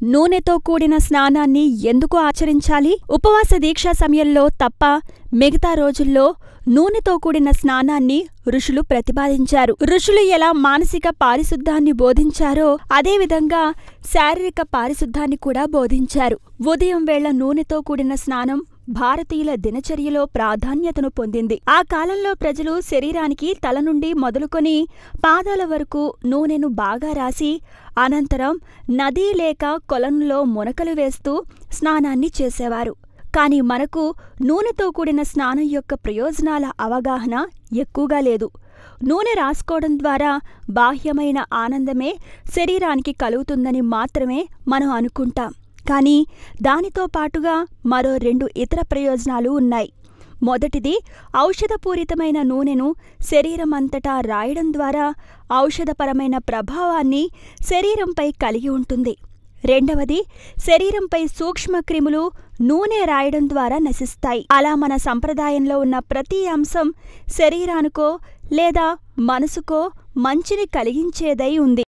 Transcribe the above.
నూనెతో కూడిన స్నానాన్ని ఎందుకు ఆచరించాలి ఉపవాస దీక్ష సమయంలో తప్ప మిగతా రోజుల్లో నూనెతో కూడిన స్నానాన్ని ఋషులు ప్రతిపాదించారు ఋషులు ఎలా మానసిక పారిశుద్ధాన్ని బోధించారో అదేవిధంగా శారీరక పారిశుద్ధాన్ని కూడా బోధించారు ఉదయం వేళ నూనెతో కూడిన స్నానం భారతీయుల దినచర్యలో ప్రాధాన్యతను పొందింది ఆ కాలంలో ప్రజలు శరీరానికి తల నుండి మొదలుకొని పాదాల వరకు నూనెను బాగా రాసి అనంతరం నదీ లేక కొలంలో మునకలు వేస్తూ స్నానాన్ని చేసేవారు కాని మనకు నూనెతో కూడిన స్నానం యొక్క ప్రయోజనాల అవగాహన ఎక్కువగా లేదు నూనె రాసుకోవడం ద్వారా బాహ్యమైన ఆనందమే శరీరానికి కలుగుతుందని మాత్రమే మనం అనుకుంటాం కానీ దానితో పాటుగా మరో రెండు ఇతర ప్రయోజనాలు ఉన్నాయి మొదటిది ఔషధపూరితమైన నూనెను శరీరం అంతటా రాయడం ద్వారా ఔషధపరమైన ప్రభావాన్ని శరీరంపై కలిగి ఉంటుంది రెండవది శరీరంపై సూక్ష్మక్రిములు నూనె రాయడం ద్వారా నశిస్తాయి అలా మన సంప్రదాయంలో ఉన్న ప్రతి అంశం శరీరానికో లేదా మనసుకో మంచిని కలిగించేదై ఉంది